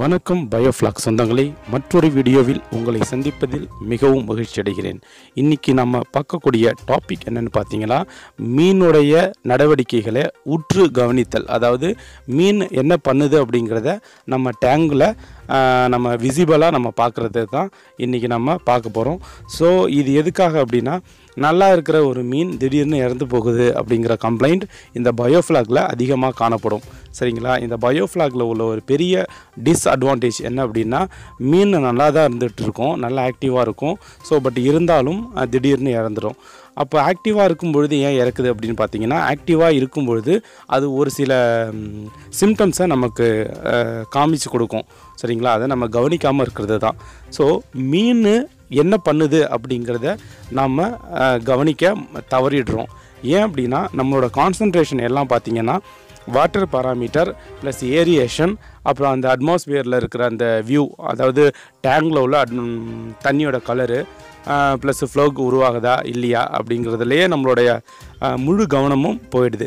வணக்கம் பயோஃப்ளாக் சொந்தங்களே மற்றொரு வீடியோவில் உங்களை சந்திப்பதில் மிகவும் மகிழ்ச்சி அடைகிறேன் இன்னைக்கு நம்ம பார்க்கக்கூடிய டாபிக் என்னன்னு பார்த்தீங்கன்னா மீனுடைய நடவடிக்கைகளை உற்று கவனித்தல் அதாவது மீன் என்ன பண்ணுது அப்படிங்கிறத நம்ம டேங்கில் நம்ம விசிபிளாக நம்ம பார்க்குறது தான் இன்றைக்கி நம்ம பார்க்க போகிறோம் ஸோ இது எதுக்காக அப்படின்னா நல்லா இருக்கிற ஒரு மீன் திடீர்னு இறந்து போகுது அப்படிங்கிற கம்ப்ளைண்ட் இந்த பயோஃப்ளாகில் அதிகமாக காணப்படும் சரிங்களா இந்த பயோஃப்ளாகில் உள்ள ஒரு பெரிய டிஸ்அட்வான்டேஜ் என்ன அப்படின்னா மீன் நல்லா தான் இருந்துகிட்டு இருக்கும் நல்லா ஆக்டிவாக இருக்கும் ஸோ பட் இருந்தாலும் அது திடீர்னு இறந்துடும் அப்போ ஆக்டிவாக இருக்கும் பொழுது ஏன் இறக்குது அப்படின்னு பார்த்தீங்கன்னா ஆக்டிவாக இருக்கும் பொழுது அது ஒரு சில சிம்டம்ஸை நமக்கு அஹ், காமிச்சு கொடுக்கும் சரிங்களா அதை நம்ம கவனிக்காமல் இருக்கிறது தான் ஸோ மீன் என்ன பண்ணுது அப்படிங்கிறத நம்ம அஹ், கவனிக்க தவறிடுறோம் ஏன் அப்படின்னா நம்மளோட கான்சன்ட்ரேஷன் எல்லாம் பார்த்தீங்கன்னா வாட்டர் பாராமீட்டர் ப்ளஸ் ஏரியேஷன் அப்புறம் அந்த அட்மாஸ்பியரில் இருக்கிற அந்த வியூ அதாவது டேங்கில் உள்ள அட்- ம், தண்ணியோட கலரு ப்ளஸ் ஃப்ளோக்கு உருவாகுதா இல்லையா அப்படிங்கிறதுலையே நம்மளுடைய அஹ், முழு கவனமும் போயிடுது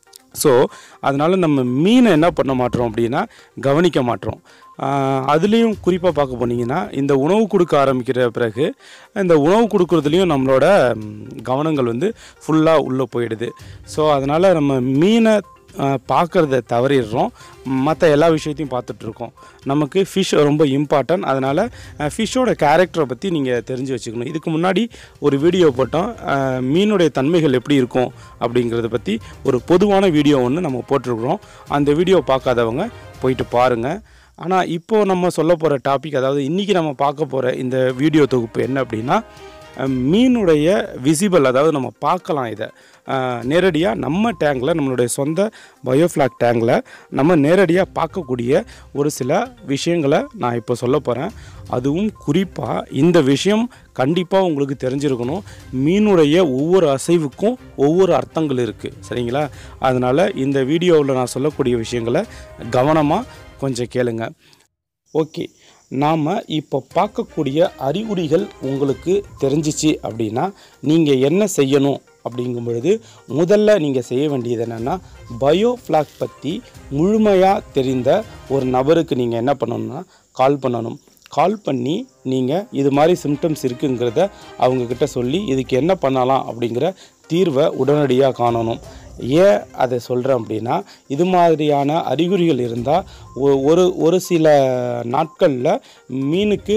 ஸோ அதனால் நம்ம மீனை என்ன பண்ண மாட்டோம் அப்படின்னா கவனிக்க மாட்டோம் அதுலேயும் குறிப்பாக பார்க்க போனீங்கன்னா இந்த உணவு கொடுக்க ஆரம்பிக்கிற பிறகு இந்த உணவு கொடுக்குறதுலையும் நம்மளோட ம், கவனங்கள் வந்து ஃபுல்லாக உள்ளே போயிடுது ஸோ அதனால் நம்ம மீனை பார்க்குறத தவறிடுறோம் மற்ற எல்லா விஷயத்தையும் பார்த்துட்ருக்கோம் நமக்கு ஃபிஷ் ரொம்ப இம்பார்ட்டன்ட் அதனால் ஃபிஷ்ஷோட கேரக்டரை பற்றி நீங்கள் தெரிஞ்சு வச்சுக்கணும் இதுக்கு முன்னாடி ஒரு வீடியோ போட்டோம் அஹ், மீனுடைய தன்மைகள் எப்படி இருக்கும் அப்படிங்கிறத பற்றி ஒரு பொதுவான வீடியோ ஒன்று நம்ம போட்டிருக்கிறோம் அந்த வீடியோ பார்க்காதவங்க போயிட்டு பாருங்கள் ஆனால் இப்போது நம்ம சொல்ல போகிற டாபிக் அதாவது இன்றைக்கி நம்ம பார்க்க போகிற இந்த வீடியோ தொகுப்பு என்ன அப்படின்னா அஹ், மீனுடைய விசிபிள் அதாவது நம்ம பார்க்கலாம் இதை நேரடியாக நம்ம டேங்கில் நம்மளுடைய சொந்த பயோஃப்ளாக் டேங்கில் நம்ம நேரடியாக பார்க்கக்கூடிய ஒரு சில விஷயங்களை நான் இப்போ சொல்ல போகிறேன் அதுவும் குறிப்பாக இந்த விஷயம் கண்டிப்பாக உங்களுக்கு தெரிஞ்சிருக்கணும் மீனுடைய ஒவ்வொரு அசைவுக்கும் ஒவ்வொரு அர்த்தங்கள் இருக்குது சரிங்களா அதனால் இந்த வீடியோவில் நான் சொல்லக்கூடிய விஷயங்களை கவனமாக கொஞ்சம் கேளுங்க ஓகே நாம் இப்போ பார்க்கக்கூடிய அறிகுறிகள் உங்களுக்கு தெரிஞ்சிச்சு அப்படின்னா நீங்கள் என்ன செய்யணும் அப்படிங்கும் பொழுது முதல்ல நீங்கள் செய்ய வேண்டியது என்னென்னா பயோஃப்ளாக் பற்றி முழுமையாக தெரிந்த ஒரு நபருக்கு நீங்கள் என்ன பண்ணணும்னா கால் பண்ணணும் கால் பண்ணி நீங்கள் இது மாதிரி சிம்டம்ஸ் இருக்குங்கிறத அவங்கக்கிட்ட சொல்லி இதுக்கு என்ன பண்ணலாம் அப்படிங்கிற தீர்வை உடனடியாக காணணும் ஏன் அதை சொல்கிறேன் அப்படின்னா இது மாதிரியான அறிகுறிகள் இருந்தால் ஒரு ஒரு சில நாட்களில் மீனுக்கு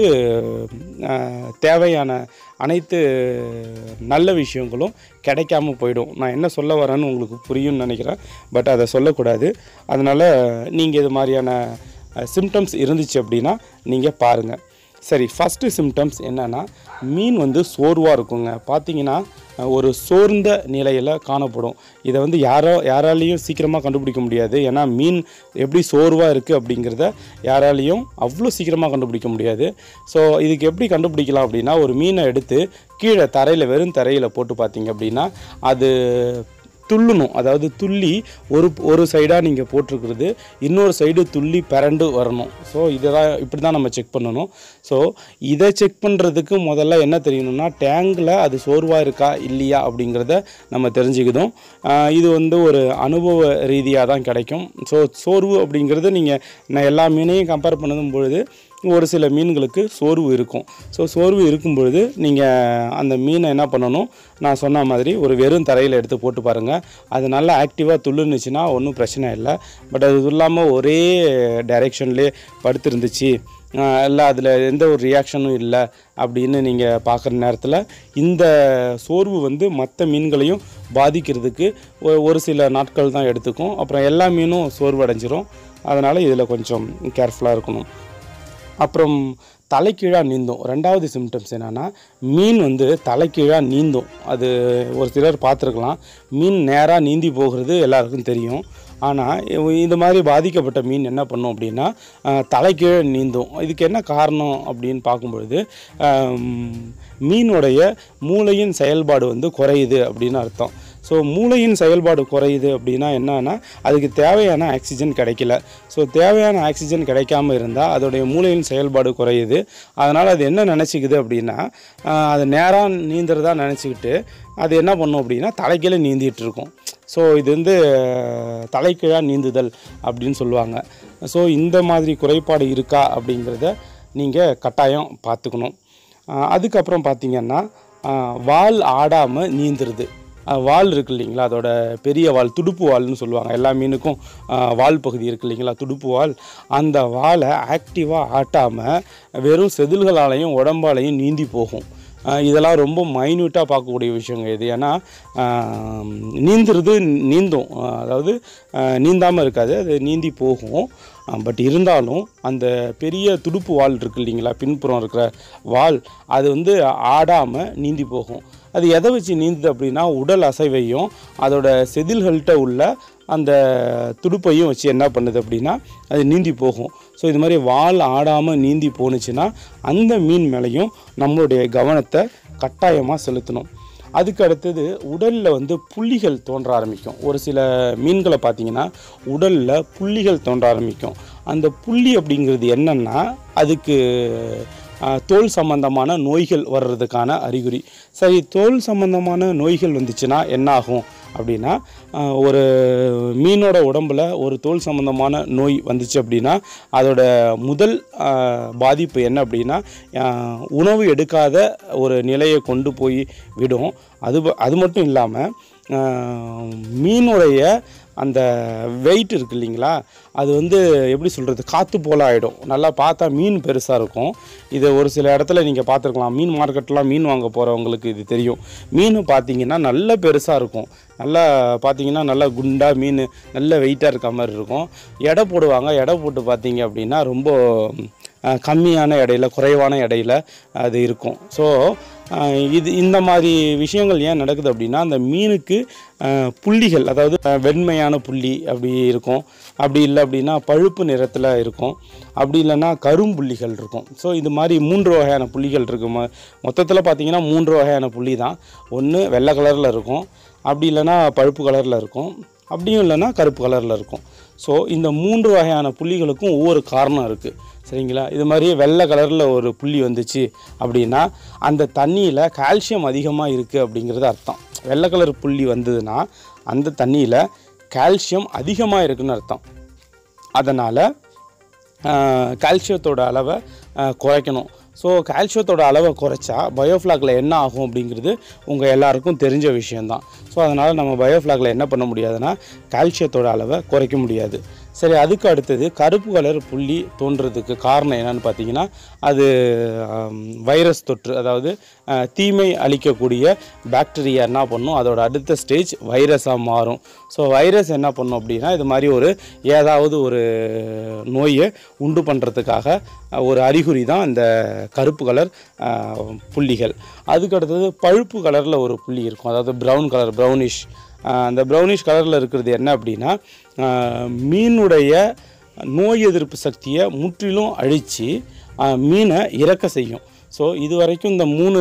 அஹ், தேவையான அனைத்து நல்ல விஷயங்களும் கிடைக்காம போயிடும் நான் என்ன சொல்ல வரேன்னு உங்களுக்கு புரியும்னு நினைக்கிறேன் பட் அதை சொல்லக்கூடாது அதனால் நீங்கள் இது மாதிரியான சிம்டம்ஸ் இருந்துச்சு அப்படின்னா நீங்கள் பாருங்கள் சரி ஃபஸ்ட்டு சிம்டம்ஸ் என்னென்னா மீன் வந்து சோர்வாக இருக்குங்க பார்த்தீங்கன்னா அஹ், ஒரு சோர்ந்த நிலையில் காணப்படும் இதை வந்து யாரோ யாராலையும் சீக்கிரமாக கண்டுபிடிக்க முடியாது ஏன்னா மீன் எப்படி சோர்வாக இருக்குது அப்படிங்கிறத யாராலையும் அவ்வளோ சீக்கிரமாக கண்டுபிடிக்க முடியாது ஸோ இதுக்கு எப்படி கண்டுபிடிக்கலாம் அப்படின்னா ஒரு மீனை எடுத்து கீழே தரையில் வெறும் தரையில் போட்டு பார்த்தீங்க அப்படின்னா அது துள்ளணும் அதாவது துள்ளி ஒரு ஒரு சைடாக நீங்கள் போட்டிருக்கிறது இன்னொரு சைடு துள்ளி பரண்டு வரணும் ஸோ இதை தான் இப்படி தான் நம்ம செக் பண்ணணும் ஸோ இதை செக் பண்ணுறதுக்கு முதல்ல என்ன தெரியணும்னா டேங்கில் அது சோர்வாக இருக்கா இல்லையா அப்படிங்கிறத நம்ம தெரிஞ்சுக்கிதும் ஆஹ் இது வந்து ஒரு அனுபவ ரீதியாக தான் கிடைக்கும் ஸோ சோர்வு அப்படிங்கிறது நீங்கள் நான் எல்லா மீனையும் கம்பேர் பண்ணும் பொழுது ஒரு சில மீன்களுக்கு சோர்வு இருக்கும் ஸோ சோர்வு இருக்கும் பொழுது நீங்கள் அந்த மீனை என்ன பண்ணணும் நான் சொன்ன மாதிரி ஒரு வெறும் தரையில் எடுத்து போட்டு பாருங்கள் அது நல்லா ஆக்டிவாக துள்ளுனுச்சுன்னா ஒன்றும் பிரச்சனை இல்லை பட் அது இல்லாமல் ஒரே டைரெக்ஷன்லேயே படுத்திருந்துச்சு இல்லை அதில் எந்த ஒரு ரியாக்ஷனும் இல்லை அப்படின்னு நீங்கள் பார்க்குற நேரத்தில் இந்த சோர்வு வந்து மற்ற மீன்களையும் பாதிக்கிறதுக்கு ஒ- ஒரு சில நாட்கள் தான் எடுத்துக்கும் அப்புறம் எல்லா மீனும் சோர்வடைஞ்சிரும் அதனால் இதில் கொஞ்சம் கேர்ஃபுல்லாக இருக்கணும் அப்புறம் தலைக்கீழாக நீந்தும் ரெண்டாவது சிம்டம்ஸ் என்னென்னா மீன் வந்து தலைக்கீழாக நீந்தும் அது ஒரு சிலர் பார்த்துருக்கலாம் மீன் நேராக நீந்தி போகிறது எல்லாருக்கும் தெரியும் ஆனால் இந்த மாதிரி பாதிக்கப்பட்ட மீன் என்ன பண்ணும் அப்படின்னா அஹ், தலைக்கீழே நீந்தும் இதுக்கு என்ன காரணம் அப்படின்னு பார்க்கும்பொழுது ஆம், மீனுடைய மூளையின் செயல்பாடு வந்து குறையுது அப்படின்னு அர்த்தம் ஸோ மூளையின் செயல்பாடு குறையுது அப்படின்னா என்னன்னா அதுக்கு தேவையான ஆக்சிஜன் கிடைக்கல ஸோ தேவையான ஆக்சிஜன் கிடைக்காம இருந்தால் அதோடைய மூளையின் செயல்பாடு குறையுது அதனால் அது என்ன நினச்சிக்குது அப்படின்னா ஆஹ், அது நேராக நீந்துறதா நினச்சிக்கிட்டு அது என்ன பண்ணும் அப்படின்னா தலைக்கீழ நீந்திட்டு இருக்கும் ஸோ இது வந்து அஹ், தலைகீழாக நீந்துதல் அப்படின்னு சொல்லுவாங்க ஸோ இந்த மாதிரி குறைபாடு இருக்கா அப்படிங்கிறத நீங்கள் கட்டாயம் பார்த்துக்கணும் ஆஹ், அதுக்கப்புறம் பார்த்தீங்கன்னா ஆஹ், வால் ஆடாமல் நீந்துருது ஆஹ், வால் இருக்கு இல்லைங்களா அதோட பெரிய வால் துடுப்பு வால்னு சொல்லுவாங்க எல்லா மீனுக்கும் ஆஹ், வால் பகுதி இருக்கு இல்லைங்களா துடுப்பு வால் அந்த வாலை ஆக்டிவாக ஆட்டாமல் வெறும் செதில்களாலையும் உடம்பாலையும் நீந்தி போகும் ஆஹ் இதெல்லாம் ரொம்ப மைன்யூட்டாக பார்க்கக்கூடிய விஷயங்க இது ஏன்னா ஆஹ் நீந்துறது நீந்தும் ஆஹ் அதாவது நீந்தாமல் இருக்காது அது நீந்தி போகும் பட் இருந்தாலும் அந்த பெரிய துடுப்பு வால் இருக்கு இல்லைங்களா பின்புறம் இருக்கிற வால் அது வந்து ஆடாமல் நீந்தி போகும் அது எதை வச்சு நீந்துது அப்படின்னா உடல் அசைவையும் அதோட செதில்கள்கிட்ட உள்ள அந்த துடுப்பையும் வச்சு என்ன பண்ணுது அப்படின்னா அது நீந்தி போகும் ஸோ இது மாதிரி வால் ஆடாமல் நீந்தி போணுச்சுன்னா அந்த மீன் மேலேயும் நம்மளுடைய கவனத்தை கட்டாயமாக செலுத்தணும் அதுக்கு அடுத்தது உடலில் வந்து புள்ளிகள் தோன்ற ஆரம்பிக்கும் ஒரு சில மீன்களை பார்த்தீங்கன்னா உடலில் புள்ளிகள் தோன்ற ஆரம்பிக்கும் அந்த புள்ளி அப்படிங்கிறது என்னன்னா அதுக்கு ஆஹ், தோல் சம்பந்தமான நோய்கள் வர்றதுக்கான அறிகுறி சரி தோல் சம்பந்தமான நோய்கள் வந்துச்சுன்னா என்ன ஆகும் அப்படின்னா ஆஹ், ஒரு மீனோட உடம்புல ஒரு தோல் சம்பந்தமான நோய் வந்துச்சு அப்படின்னா அதோட முதல் ஆஹ், பாதிப்பு என்ன அப்படின்னா ஆஹ், உணவு எடுக்காத ஒரு நிலையை கொண்டு போய் விடும் அது ப- அது மட்டும் இல்லாமல் மீனுடைய அந்த வெயிட் இருக்கு இல்லைங்களா அது வந்து எப்படி சொல்கிறது காற்று போல் ஆகிடும் நல்லா பார்த்தா மீன் பெருசாக இருக்கும் இது ஒரு சில இடத்துல நீங்கள் பார்த்துருக்கலாம் மீன் மார்க்கெட்லாம் மீன் வாங்க போகிறவங்களுக்கு இது தெரியும் மீன் பார்த்தீங்கன்னா நல்ல பெருசாக இருக்கும் நல்லா பார்த்தீங்கன்னா நல்லா குண்டா மீன் நல்ல வெயிட்டாக இருக்க மாதிரி இருக்கும் எடை போடுவாங்க எடை போட்டு பார்த்தீங்க அப்படின்னா ரொம்ப அஹ், கம்மியான எடையில குறைவான எடையில அது இருக்கும் ஸோ இது இந்த மாதிரி விஷயங்கள் ஏன் நடக்குது அப்படின்னா அந்த மீனுக்கு அஹ், புள்ளிகள் அதாவது அஹ், வெண்மையான புள்ளி அப்படி இருக்கும் அப்படி இல்லை அப்படின்னா பழுப்பு நிறத்தில் இருக்கும் அப்படி இல்லைன்னா கரும்புள்ளிகள் இருக்கும் ஸோ இது மாதிரி மூன்று வகையான புள்ளிகள் இருக்கும் மொத்தத்தில் பார்த்தீங்கன்னா மூன்று வகையான புள்ளி தான் ஒன்று வெள்ளை கலரில் இருக்கும் அப்படி இல்லைன்னா பழுப்பு கலரில் இருக்கும் அப்படியும் இல்லைன்னா கருப்பு கலரில் இருக்கும் ஸோ இந்த மூன்று வகையான புள்ளிகளுக்கும் ஒவ்வொரு காரணம் இருக்குது சரிங்களா இது மாதிரி வெள்ளை கலரில் ஒரு புள்ளி வந்துச்சு அப்படின்னா அந்த தண்ணியில் கால்சியம் அதிகமாக இருக்குது அப்படிங்கிறது அர்த்தம் வெள்ளை கலர் புள்ளி வந்ததுன்னா அந்த தண்ணியில் கால்சியம் அதிகமாக இருக்குன்னு அர்த்தம் அதனால் கால்சியத்தோட அளவை ஆஹ், குறைக்கணும் ஸோ கால்சியத்தோட அளவை குறைச்சா பயோஃப்ளாக்ல என்ன ஆகும் அப்படிங்கிறது உங்கள் எல்லாருக்கும் தெரிஞ்ச விஷயந்தான் ஸோ அதனால் நம்ம பயோஃப்ளாக்ல என்ன பண்ண முடியாதுன்னா கால்சியத்தோட அளவை குறைக்க முடியாது சரி அதுக்கு அடுத்தது கருப்பு கலர் புள்ளி தோன்றதுக்கு காரணம் என்னன்னு பார்த்தீங்கன்னா அது ஆம், வைரஸ் தொற்று அதாவது அஹ், தீமை அளிக்கக்கூடிய பாக்டீரியா என்ன பண்ணும் அதோட அடுத்த ஸ்டேஜ் வைரஸாக மாறும் ஸோ வைரஸ் என்ன பண்ணும் அப்படின்னா இது மாதிரி ஒரு ஏதாவது ஒரு நோயை உண்டு பண்ணுறதுக்காக அஹ், ஒரு அறிகுறி தான் இந்த கருப்பு கலர் அஹ், புள்ளிகள் அதுக்கு அடுத்தது பழுப்பு கலரில் ஒரு புள்ளி இருக்கும் அதாவது ப்ரௌன் கலர் ப்ரௌனிஷ் அந்த ப்ரௌனிஷ் கலரில் இருக்கிறது என்ன அப்படின்னா அஹ், மீனுடைய நோய் எதிர்ப்பு சக்தியை முற்றிலும் அழித்து மீனை இறக்க செய்யும் ஸோ இது வரைக்கும் இந்த மூணு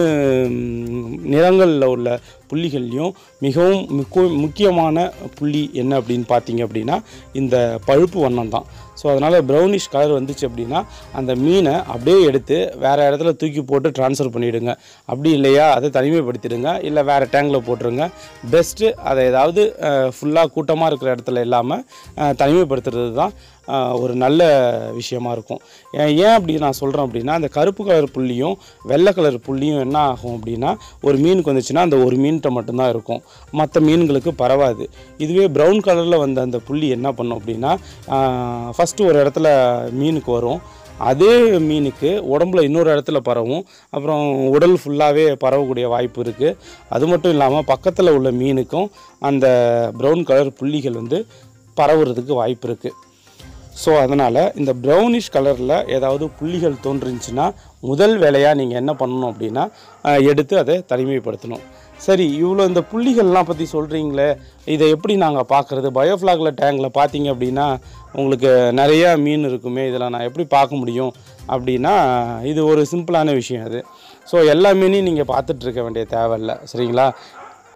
நிறங்களில் உள்ள புள்ளிகள்லையும் மிகவும் முக்கிய முக்கியமான புள்ளி என்ன அப்படின்னு பார்த்தீங்க அப்படின்னா இந்த பழுப்பு வண்ணம் தான் ஸோ அதனால் ப்ரௌனிஷ் கலர் வந்துச்சு அப்படின்னா அந்த மீனை அப்படியே எடுத்து வேறு இடத்துல தூக்கி போட்டு ட்ரான்ஸ்ஃபர் பண்ணிவிடுங்க அப்படி இல்லையா அதை தனிமைப்படுத்திடுங்க இல்லை வேறு டேங்கில் போட்டுருங்க பெஸ்ட்டு அதை ஏதாவது ஃபுல்லாக கூட்டமாக இருக்கிற இடத்துல இல்லாமல் அஹ், தனிமைப்படுத்துறது தான் அஹ், ஒரு நல்ல விஷயமா இருக்கும் ஏன் ஏன் அப்படி நான் சொல்கிறேன் அப்படின்னா அந்த கருப்பு கலர் புள்ளியும் வெள்ளை கலர் புள்ளியும் என்ன ஆகும் அப்படின்னா ஒரு மீனுக்கு வந்துச்சுன்னா அந்த ஒரு மீன்கிட்ட மட்டும்தான் இருக்கும் மற்ற மீன்களுக்கு பரவாது இதுவே ப்ரௌன் கலரில் வந்த அந்த புள்ளி என்ன பண்ணும் அப்படின்னா ஃபஸ்ட்டு ஒரு இடத்துல மீனுக்கு வரும் அதே மீனுக்கு உடம்புல இன்னொரு இடத்துல பரவும் அப்புறம் உடல் ஃபுல்லாகவே பரவக்கூடிய வாய்ப்பு இருக்குது அது மட்டும் இல்லாமல் பக்கத்தில் உள்ள மீனுக்கும் அந்த ப்ரௌன் கலர் புள்ளிகள் வந்து பரவுறதுக்கு வாய்ப்பு இருக்குது ஸோ அதனால் இந்த ப்ரௌனிஷ் கலரில் ஏதாவது புள்ளிகள் தோன்றுச்சுன்னா முதல் வேலையாக நீங்கள் என்ன பண்ணணும் அப்படின்னா அஹ், எடுத்து அதை தனிமைப்படுத்தணும் சரி இவ்வளோ இந்த புள்ளிகள்லாம் பற்றி சொல்கிறீங்களே இதை எப்படி நாங்கள் பார்க்குறது பயோஃப்ளாகில் டேங்கில் பார்த்தீங்க அப்படின்னா உங்களுக்கு நிறையா மீன் இருக்குமே இதில் நான் எப்படி பார்க்க முடியும் அப்படின்னா இது ஒரு சிம்பிளான விஷயம் அது ஸோ எல்லா மீனையும் நீங்கள் பார்த்துட்டு இருக்க வேண்டிய தேவையில்லை சரிங்களா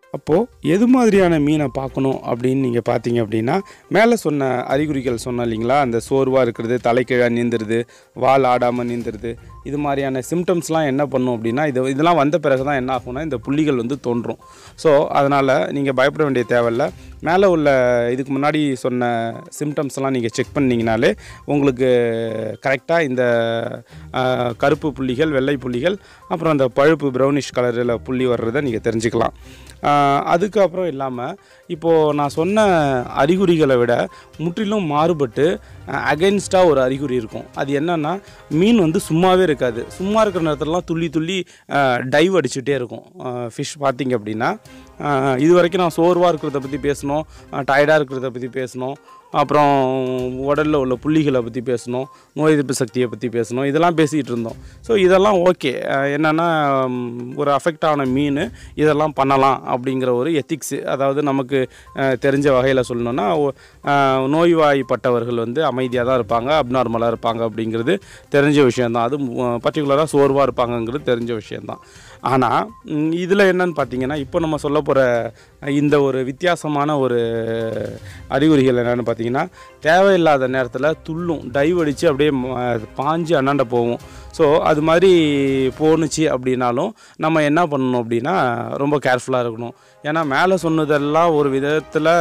அப்போது எது மாதிரியான மீனை பார்க்கணும் அப்படின்னு நீங்கள் பார்த்தீங்க அப்படின்னா மேலே சொன்ன அறிகுறிகள் சொன்னோம் இல்லைங்களா அந்த சோர்வாக இருக்கிறது தலைக்கீழாக நீந்துருது வால் ஆடாமல் நீந்துருது இது மாதிரியான சிம்டம்ஸ்லாம் என்ன பண்ணும் அப்படின்னா இது இதெல்லாம் வந்த பிறகு தான் என்ன ஆகும்னா இந்த புள்ளிகள் வந்து தோன்றும் ஸோ அதனால் நீங்கள் பயப்பட வேண்டிய தேவையில்ல மேலே உள்ள இதுக்கு முன்னாடி சொன்ன சிம்டம்ஸ்லாம் நீங்கள் செக் பண்ணிங்கனாலே உங்களுக்கு கரெக்டாக இந்த ஆஹ், கருப்பு புள்ளிகள் வெள்ளை புள்ளிகள் அப்புறம் அந்த பழுப்பு ப்ரௌனிஷ் கலரில் புள்ளி வர்றதை நீங்கள் தெரிஞ்சுக்கலாம் ஆஹ், அதுக்கப்புறம் இல்லாமல் இப்போது நான் சொன்ன அறிகுறிகளை விட முற்றிலும் மாறுபட்டு அகைன்ஸ்டாக ஒரு அறிகுறி இருக்கும் அது என்னன்னா மீன் வந்து சும்மாவே இருக்காது சும்மா இருக்கிற நேரத்துலலாம் துள்ளி துள்ளி டைவ் அடிச்சுட்டே இருக்கும் ஃபிஷ் பார்த்தீங்க அப்படின்னா ஆஹ், இது வரைக்கும் நான் சோர்வாக இருக்கிறத பற்றி பேசணும் டயர்டாக இருக்கிறத பற்றி பேசணும் அப்புறம் உடலில் உள்ள புள்ளிகளை பற்றி பேசணும் நோய் எதிர்ப்பு சக்தியை பற்றி பேசணும் இதெல்லாம் பேசிகிட்டு இருந்தோம் ஸோ இதெல்லாம் ஓகே என்னென்னா ஒரு அஃபெக்ட் ஆன மீன் இதெல்லாம் பண்ணலாம் அப்படிங்கிற ஒரு எத்திக்ஸு அதாவது நமக்கு அஹ், தெரிஞ்ச வகையில் சொல்லணுன்னா ஒ- அஹ், நோய்வாய்ப்பட்டவர்கள் வந்து அமைதியாக தான் இருப்பாங்க அப்நார்மலாக இருப்பாங்க அப்படிங்கிறது தெரிஞ்ச விஷயந்தான் அது பர்டிகுலராக சோர்வாக இருப்பாங்கங்கிறது தெரிஞ்ச விஷயந்தான் ஆனால் இதில் என்னன்னு பார்த்தீங்கன்னா இப்போ நம்ம சொல்ல போகிற இந்த ஒரு வித்தியாசமான ஒரு அறிகுறிகள் என்னென்னு பார்த்தீங்கன்னா தேவையில்லாத நேரத்தில் துள்ளும் டைவ் அடித்து அப்படியே ம- பாஞ்சு அண்ணாண்ட போகும் ஸோ அது மாதிரி போணுச்சு அப்படின்னாலும் நம்ம என்ன பண்ணணும் அப்படின்னா ரொம்ப கேர்ஃபுல்லாக இருக்கணும் ஏன்னா மேலே சொன்னதெல்லாம் ஒரு விதத்தில்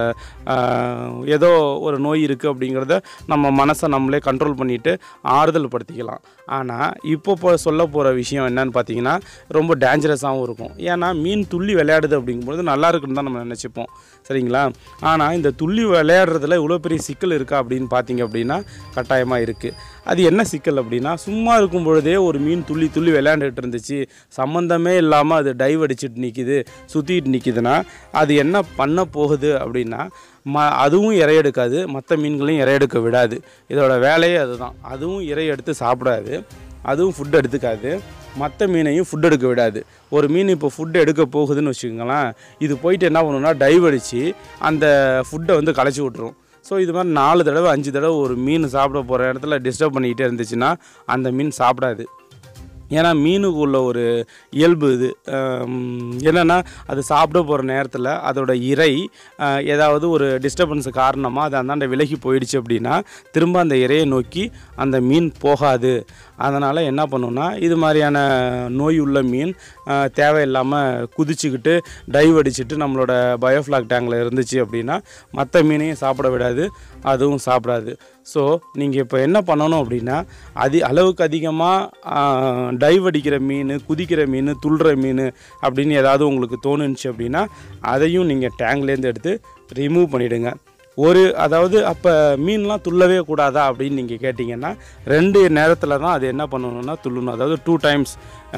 ஏதோ ஒரு நோய் இருக்குது அப்படிங்கிறத நம்ம மனசை நம்மளே கண்ட்ரோல் பண்ணிவிட்டு ஆறுதல் படுத்திக்கலாம் ஆனால் இப்போ போ சொல்ல போகிற விஷயம் என்னன்னு பார்த்தீங்கன்னா ரொம்ப டேஞ்சரஸாகவும் இருக்கும் ஏன்னா மீன் துள்ளி விளையாடுது அப்படிங்கும்போது நல்லா இருக்குன்னு தான் நம்ம நினச்சிப்போம் சரிங்களா ஆனால் இந்த துள்ளி விளையாடுறதுல இவ்வளோ பெரிய சிக்கல் இருக்கா அப்படின்னு பார்த்தீங்க அப்படின்னா கட்டாயமாக இருக்குது அது என்ன சிக்கல் அப்படின்னா சும்மா இருக்கும் பொழுதே ஒரு மீன் துள்ளி துள்ளி விளையாண்டுட்டு இருந்துச்சு சம்மந்தமே இல்லாமல் அது டைவ் அடிச்சிட்டு நிற்கிது சுற்றிட்டு நிற்கிதுன்னா அது என்ன பண்ண போகுது அப்படின்னா ம அதுவும் இறை எடுக்காது மற்ற மீன்களையும் இறை எடுக்க விடாது இதோட வேலையே அதுதான் அதுவும் இறை எடுத்து சாப்பிடாது அதுவும் ஃபுட் எடுத்துக்காது மற்ற மீனையும் ஃபுட் எடுக்க விடாது ஒரு மீன் இப்போ ஃபுட் எடுக்க போகுதுன்னு வச்சுக்கோங்களேன் இது போயிட்டு என்ன பண்ணுன்னா டைவ் அடித்து அந்த ஃபுட்டை வந்து களைச்சி விட்ரும் ஸோ இது மாதிரி நாலு தடவை அஞ்சு தடவை ஒரு மீன் சாப்பிட போகிற இடத்துல டிஸ்டர்ப் பண்ணிக்கிட்டே இருந்துச்சுன்னா அந்த மீன் சாப்பிடாது ஏன்னா மீனுக்கு உள்ள ஒரு இயல்பு இது ஆம், என்னன்னா அது சாப்பிட போகிற நேரத்தில் அதோட இறை ஆ, ஏதாவது ஒரு டிஸ்டர்பன்ஸ் காரணமாக அது அந்தாண்ட விலகி போயிடுச்சு அப்படின்னா திரும்ப அந்த இறையை நோக்கி அந்த மீன் போகாது அதனால் என்ன பண்ணுன்னா இது மாதிரியான நோய் உள்ள மீன் ஆ, தேவையில்லாமல் குதிச்சுக்கிட்டு டைவ் அடிச்சுட்டு நம்மளோட பயோஃப்ளாக் டேங்கில் இருந்துச்சு அப்படின்னா மற்ற மீனையும் சாப்பிட விடாது அதுவும் சாப்பிடாது ஸோ நீங்கள் இப்போ என்ன பண்ணணும் அப்படின்னா அது அளவுக்கு அதிகமாக டைவ் அடிக்கிற மீன் குதிக்கிற மீன் துள்ளுற மீன் அப்படின்னு ஏதாவது உங்களுக்கு தோணுச்சு அப்படின்னா அதையும் நீங்கள் டேங்க்லேருந்து எடுத்து ரிமூவ் பண்ணிவிடுங்க ஒரு அதாவது அப்போ மீன்லாம் துள்ளவே கூடாதா அப்படின்னு நீங்கள் கேட்டிங்கன்னா ரெண்டு நேரத்தில் தான் அது என்ன பண்ணணும்னா துள்ளணும் அதாவது டூ டைம்ஸ்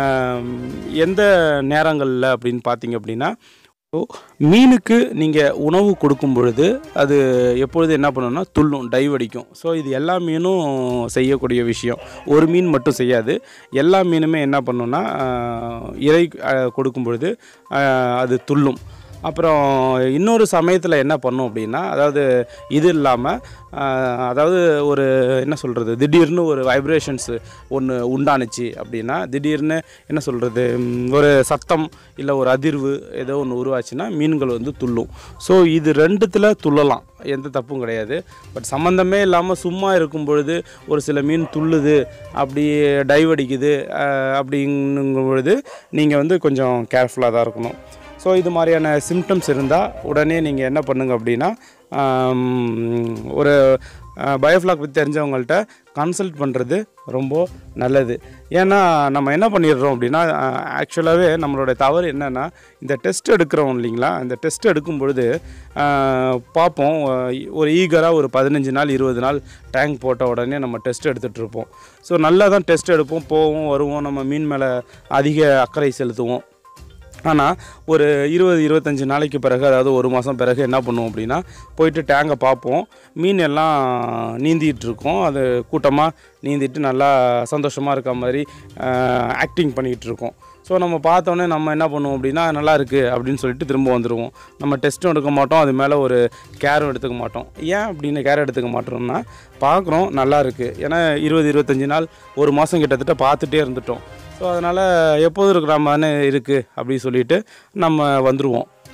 எந்த நேரங்களில் அப்படின்னு பார்த்தீங்க அப்படின்னா ஸோ மீனுக்கு நீங்கள் உணவு கொடுக்கும் பொழுது அது எப்பொழுது என்ன பண்ணுன்னா துள்ளும் டைவ் அடிக்கும் ஸோ இது எல்லா மீனும் செய்யக்கூடிய விஷயம் ஒரு மீன் மட்டும் செய்யாது எல்லா மீனுமே என்ன பண்ணுன்னா ஆஹ், இறை ஆஹ், கொடுக்கும் பொழுது ஆஹ், அது துள்ளும் அப்புறம் இன்னொரு சமயத்தில் என்ன பண்ணும் அப்படின்னா அதாவது இது இல்லாமல் அதாவது ஒரு என்ன சொல்கிறது திடீர்னு ஒரு வைப்ரேஷன்ஸு ஒன்று உண்டானுச்சு அப்படின்னா திடீர்னு என்ன சொல்கிறது ஒரு சத்தம் இல்லை ஒரு அதிர்வு ஏதோ ஒன்று உருவாச்சுன்னா மீன்கள் வந்து துள்ளும் ஸோ இது ரெண்டுத்தில் துள்ளலாம் எந்த தப்பும் கிடையாது பட் சம்மந்தமே இல்லாமல் சும்மா இருக்கும் பொழுது ஒரு சில மீன் துள்ளுது அப்படி டைவ் அடிக்குது அஹ், அப்படிங்கும் பொழுது நீங்கள் வந்து கொஞ்சம் கேர்ஃபுல்லாக தான் இருக்கணும் ஸோ இது மாதிரியான சிம்டம்ஸ் இருந்தால் உடனே நீங்கள் என்ன பண்ணுங்க அப்படின்னா ஆம், ஒரு பயோஃப்ளாக் பற்றி தெரிஞ்சவங்கள்ட்ட கன்சல்ட் பண்ணுறது ரொம்ப நல்லது ஏன்னா நம்ம என்ன பண்ணிடுறோம் அப்படின்னா ஆக்சுவலாகவே நம்மளோட தவறு என்னென்னா இந்த டெஸ்ட் எடுக்கிறோம் இல்லைங்களா இந்த டெஸ்ட் எடுக்கும் பொழுது ஆஹ், பார்ப்போம் அஹ், ஒரு ஈகராக ஒரு பதினஞ்சு நாள் இருபது நாள் டேங்க் போட்ட உடனே நம்ம டெஸ்ட் எடுத்துகிட்டு இருப்போம் ஸோ நல்லா தான் டெஸ்ட் எடுப்போம் போவோம் வருவோம் நம்ம மீன் மேலே அதிக அக்கறை செலுத்துவோம் ஆனால் ஒரு இருபது இருபத்தஞ்சி நாளைக்கு பிறகு அதாவது ஒரு மாதம் பிறகு என்ன பண்ணுவோம் அப்படின்னா போயிட்டு டேங்கை பார்ப்போம் மீன் எல்லாம் நீந்திட்டு இருக்கோம் அது கூட்டமாக நீந்திட்டு நல்லா சந்தோஷமாக இருக்க மாதிரி ஆக்டிங் பண்ணிக்கிட்டு இருக்கோம் ஸோ நம்ம பார்த்தோன்னே நம்ம என்ன பண்ணுவோம் அப்படின்னா நல்லா இருக்குது அப்படின்னு சொல்லிட்டு திரும்ப வந்துடுவோம் நம்ம டெஸ்ட்டும் எடுக்க மாட்டோம் அது மேலே ஒரு கேரும் எடுத்துக்க மாட்டோம் ஏன் அப்படின்னு கேர் எடுத்துக்க மாட்டோம்னா பார்க்குறோம் நல்லா இருக்குது ஏன்னா இருபது இருபத்தஞ்சி நாள் ஒரு மாதம் கிட்டத்தட்ட பார்த்துட்டே இருந்துட்டோம் ஸோ அதனால் எப்போதும் இருக்கிற மாதிரி இருக்குது அப்படின்னு சொல்லிட்டு நம்ம வந்துடுவோம்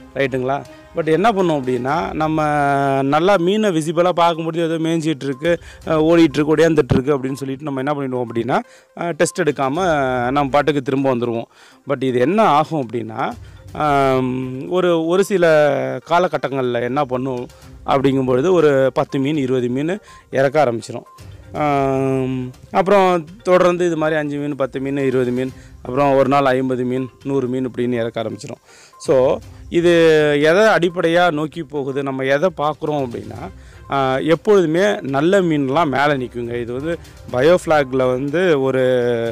ரைட்டுங்களா பட் என்ன பண்ணோம் அப்படின்னா நம்ம நல்லா மீனை விசிபிளாக பார்க்கும்போது ஏதோ மேய்ஞ்சிட்டு இருக்கு அஹ் ஓடிட்டு இருக்கு ஓடியாந்துட்டு இருக்கு அப்படின்னு சொல்லிட்டு நம்ம என்ன பண்ணிடுவோம் அப்படின்னா டெஸ்ட் எடுக்காமல் நம்ம பாட்டுக்கு திரும்ப வந்துடுவோம் பட் இது என்ன ஆகும் அப்படின்னா ஆம், ஒரு ஒரு சில காலகட்டங்களில் என்ன பண்ணும் அப்படிங்கும்பொழுது ஒரு பத்து மீன் இருபது மீன் இறக்க ஆரம்பிச்சிடும் ஆம், அப்புறம் தொடர்ந்து இது மாதிரி அஞ்சு மீன் பத்து மீன் இருபது மீன் அப்புறம் ஒரு நாள் ஐம்பது மீன் நூறு மீன் இப்படின்னு இறக்க ஆரம்பிச்சிடும் ஸோ இது எதை அடிப்படையாக நோக்கி போகுது நம்ம எதை பார்க்குறோம் அப்படின்னா ஆஹ், எப்பொழுதுமே நல்ல மீன்லாம் மேலே நிற்குங்க இது வந்து பயோஃப்ளாகில் வந்து ஒரு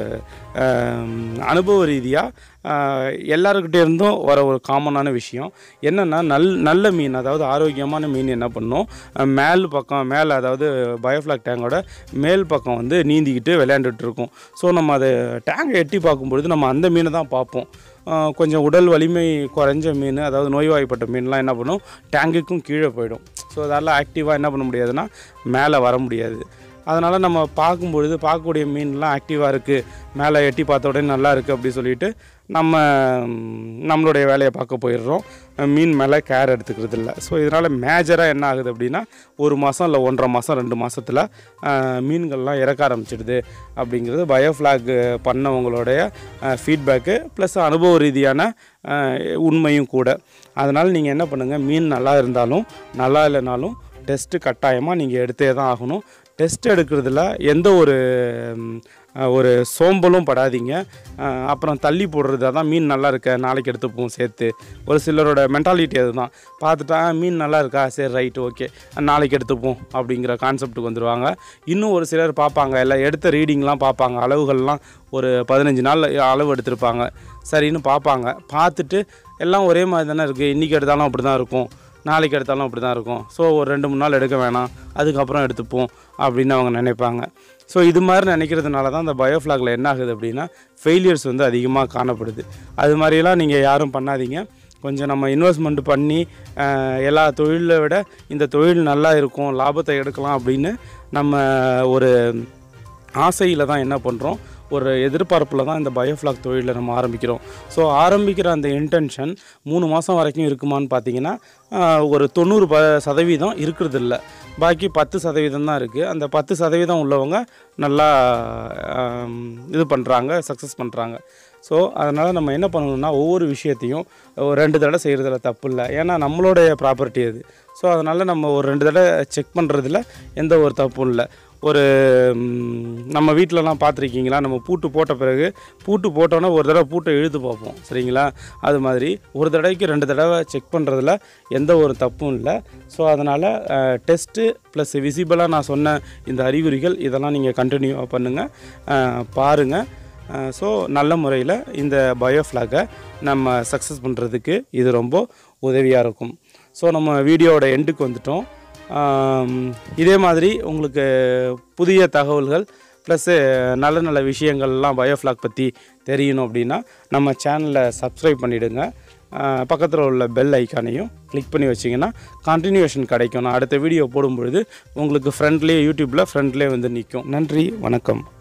ஆம், அனுபவ ரீதியாக எல்லாருக்கிட்டே இருந்தும் வர ஒரு காமனான விஷயம் என்னென்னா நல் நல்ல மீன் அதாவது ஆரோக்கியமான மீன் என்ன பண்ணும் அஹ், மேல் பக்கம் மேலே அதாவது பயோஃப்ளாக் டேங்கோட மேல் பக்கம் வந்து நீந்திக்கிட்டு விளையாண்டுட்டு இருக்கும் ஸோ நம்ம அதை டேங்கை எட்டி பார்க்கும்பொழுது நம்ம அந்த மீனை தான் பார்ப்போம் அஹ், கொஞ்சம் உடல் வலிமை குறைஞ்ச மீன் அதாவது நோய்வாய்ப்பட்ட மீன்லாம் என்ன பண்ணும் டேங்குக்கும் கீழே போயிடும் ஸோ அதெல்லாம் ஆக்டிவாக என்ன பண்ண முடியாதுன்னா மேலே வர முடியாது அதனால் நம்ம பார்க்கும்பொழுது பார்க்கக்கூடிய மீன்லாம் ஆக்டிவாக இருக்குது மேலே எட்டி பார்த்த உடனே நல்லா இருக்குது அப்படி சொல்லிட்டு நம்ம ம், நம்மளுடைய வேலையை பார்க்க போயிடுறோம் மீன் மேலே கேர் எடுத்துக்கிறது இல்லை ஸோ இதனால் மேஜராக என்ன ஆகுது அப்படின்னா ஒரு மாதம் இல்லை ஒன்றரை மாதம் ரெண்டு மாதத்தில் மீன்கள்லாம் இறக்க ஆரம்பிச்சிடுது அப்படிங்கிறது பயோஃப்ளாக் பண்ணவங்களுடைய ஃபீட்பேக்கு ப்ளஸ் அனுபவ ரீதியான அஹ், உண்மையும் கூட அதனால் நீங்கள் என்ன பண்ணுங்கள் மீன் நல்லா இருந்தாலும் நல்லா இல்லைனாலும் டெஸ்ட்டு கட்டாயமாக நீங்கள் எடுத்தே தான் ஆகணும் டெஸ்ட் எடுக்கிறதுல எந்த ஒரு ம், அஹ், ஒரு சோம்பலும் படாதீங்க அஹ், அப்புறம் தள்ளி போடுறது அதான் மீன் நல்லா இருக்க நாளைக்கு எடுத்துப்போம் சேர்த்து ஒரு சிலரோட மென்டாலிட்டி அதுதான் பார்த்துட்டா "ஆ, மீன் நல்லா இருக்கா சரி ரைட்டு ஓகே நாளைக்கு எடுத்துப்போம் அப்படிங்கிற கான்செப்ட்டுக்கு வந்துடுவாங்க இன்னும் ஒரு சிலர் பார்ப்பாங்க எல்லாம் எடுத்த ரீடிங்லாம் பார்ப்பாங்க அளவுகள்லாம் ஒரு பதினஞ்சு நாள் அளவு எடுத்திருப்பாங்க சரின்னு பார்ப்பாங்க பார்த்துட்டு எல்லாம் ஒரே மாதிரி தானே இருக்குது இன்றைக்கி எடுத்தாலும் அப்படி தான் இருக்கும் நாளைக்கு எடுத்தாலும் அப்படி தான் இருக்கும் ஸோ ஒரு ரெண்டு மூணு நாள் எடுக்க வேணாம் அதுக்கப்புறம் எடுத்துப்போம் அப்படின்னு அவங்க நினைப்பாங்க ஸோ இது மாதிரி நினைக்கிறதுனால தான் அந்த பயோஃப்ளாகில் என்ன ஆகுது அப்படின்னா ஃபெயிலியர்ஸ் வந்து அதிகமாக காணப்படுது அது மாதிரிலாம் நீங்கள் யாரும் பண்ணாதீங்க கொஞ்சம் நம்ம இன்வெஸ்ட்மெண்ட் பண்ணி அஹ், எல்லா தொழிலை விட இந்த தொழில் நல்லா இருக்கும் லாபத்தை எடுக்கலாம் அப்படின்னு நம்ம ஒரு ஆசையில் தான் என்ன பண்ணுறோம் ஒரு எதிர்பார்ப்பில் தான் இந்த பயோஃப்ளாக் தொழிலை நம்ம ஆரம்பிக்கிறோம் ஸோ ஆரம்பிக்கிற அந்த இன்டென்ஷன் மூணு மாதம் வரைக்கும் இருக்குமான்னு பார்த்தீங்கன்னா ஆஹ், ஒரு தொண்ணூறு ப சதவீதம் இருக்கிறது இல்ல பாக்கி பத்து சதவீதம் தான் இருக்குது அந்த பத்து சதவீதம் உள்ளவங்க நல்லா ஆம், இது பண்ணுறாங்க சக்ஸஸ் பண்ணுறாங்க ஸோ அதனால் நம்ம என்ன பண்ணணும்னா ஒவ்வொரு விஷயத்தையும் ஒரு ரெண்டு தடவை செய்கிறதுல தப்பு இல்லை ஏன்னா நம்மளுடைய ப்ராப்பர்ட்டி அது ஸோ அதனால் நம்ம ஒரு ரெண்டு தடவை செக் பண்ணுறதுல எந்த ஒரு தப்பும் இல்லை ஒரு ம், நம்ம வீட்டிலலாம் பார்த்துருக்கீங்களா நம்ம பூட்டு போட்ட பிறகு பூட்டு போட்டோன்னே ஒரு தடவை பூட்டை இழுத்து பார்ப்போம் சரிங்களா அது மாதிரி ஒரு தடவைக்கு ரெண்டு தடவை செக் பண்ணுறதுல எந்த ஒரு தப்பும் இல்லை ஸோ அதனால் டெஸ்ட்டு ப்ளஸ் விசிபிளாக நான் சொன்ன இந்த அறிகுறிகள் இதெல்லாம் நீங்கள் கண்டினியூவாக பண்ணுங்கள் பாருங்கள் ஸோ நல்ல முறையில் இந்த பயோஃப்ளாகை நம்ம சக்ஸஸ் பண்ணுறதுக்கு இது ரொம்ப உதவியாக இருக்கும் ஸோ நம்ம வீடியோவோட எண்டுக்கு வந்துட்டோம் ஆம், இதே மாதிரி உங்களுக்கு புதிய தகவல்கள் ப்ளஸ்ஸு நல்ல நல்ல விஷயங்கள்லாம் பயோஃப்ளாக் பற்றி தெரியணும் அப்படின்னா நம்ம சேனலை சப்ஸ்கிரைப் பண்ணிவிடுங்க பக்கத்தில் உள்ள பெல் ஐக்கானையும் கிளிக் பண்ணி வச்சிங்கன்னா கண்டினியூஷன் கிடைக்கும் நான் அடுத்த வீடியோ போடும்பொழுது உங்களுக்கு ஃப்ரண்ட்லேயே யூடியூப்பில் ஃப்ரண்ட்லேயே வந்து நிற்கும் நன்றி வணக்கம்